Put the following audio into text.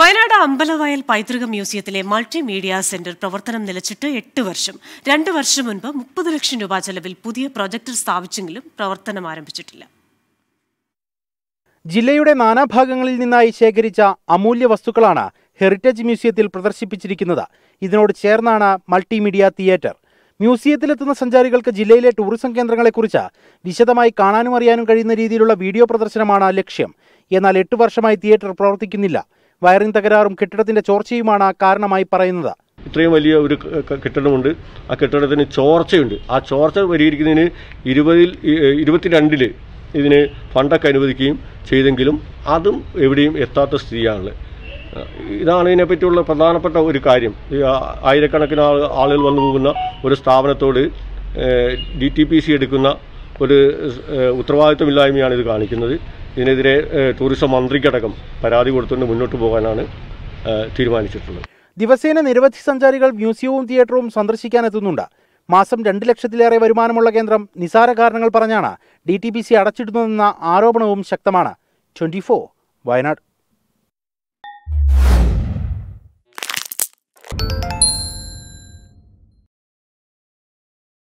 വയനാട് അമ്പലവയൽ പൈതൃക മ്യൂസിയത്തിലെ multimedia centre പ്രവർത്തനം നിലച്ചിട്ട് എട്ട് വർഷം രണ്ട് വർഷം മുൻപ് മുപ്പത് ലക്ഷം രൂപ ചെലവിൽ പുതിയ പ്രൊജക്ടർ സ്ഥാപിച്ചെങ്കിലും പ്രവർത്തനം ആരംഭിച്ചിട്ടില്ല ജില്ലയുടെ നാനാഭാഗങ്ങളിൽ നിന്നായി ശേഖരിച്ച അമൂല്യ വസ്തുക്കളാണ് ഹെറിറ്റേജ് മ്യൂസിയത്തിൽ പ്രദർശിപ്പിച്ചിരിക്കുന്നത് ഇതിനോട് ചേർന്നാണ് മൾട്ടിമീഡിയ തിയേറ്റർ മ്യൂസിയത്തിലെത്തുന്ന സഞ്ചാരികൾക്ക് ജില്ലയിലെ ടൂറിസം കേന്ദ്രങ്ങളെക്കുറിച്ച് വിശദമായി കാണാനും അറിയാനും കഴിയുന്ന രീതിയിലുള്ള വീഡിയോ പ്രദർശനമാണ് ലക്ഷ്യം എന്നാൽ എട്ട് വർഷമായി തിയേറ്റർ പ്രവർത്തിക്കുന്നില്ല വയറിംഗ് തകരാറും കെട്ടിടത്തിന്റെ ചോർച്ചയുമാണ് കാരണമായി പറയുന്നത് ഇത്രയും വലിയ ഒരു ക- ക- കെട്ടിടമുണ്ട് ആ കെട്ടിടത്തിന് ചോർച്ചയുണ്ട് ആ ചോർച്ച പരിഹരിക്കുന്നതിന് ഇരുപതിൽ ഇ- ഇരുപത്തിരണ്ടില് ഇതിന് ഫണ്ടൊക്കെ അനുവദിക്കുകയും ചെയ്തെങ്കിലും അതും എവിടെയും എത്താത്ത സ്ഥിതിയാണുള്ളത് ആ, ഇതാണ് ഇതിനെപ്പറ്റിയുള്ള പ്രധാനപ്പെട്ട ഒരു കാര്യം ഈ ആ- ആയിരക്കണക്കിന് ആള് ആളുകൾ വന്നു പോകുന്ന ഒരു സ്ഥാപനത്തോട് ഡി ടി പി സി എടുക്കുന്ന ഒരു ഏഹ്, ഉത്തരവാദിത്വമില്ലായ്മയാണ് ഇത് കാണിക്കുന്നത് ഇതിനെതിരെ ഏഹ്, ടൂറിസം മന്ത്രിക്കടക്കം പരാതി കൊടുത്തുകൊണ്ട് മുന്നോട്ട് പോകാനാണ് ഏഹ്, തീരുമാനിച്ചിട്ടുള്ളത് ദിവസേന നിരവധി സഞ്ചാരികൾ മ്യൂസിയവും തിയേറ്ററും സന്ദർശിക്കാനെത്തുന്നുണ്ട് മാസം രണ്ട് ലക്ഷത്തിലേറെ വരുമാനമുള്ള കേന്ദ്രം നിസാര കാരണങ്ങൾ പറഞ്ഞാണ് ഡി ടി പി സി അടച്ചിടുന്നതെന്ന ആരോപണവും ശക്തമാണ് ട്വന്റി വയനാട്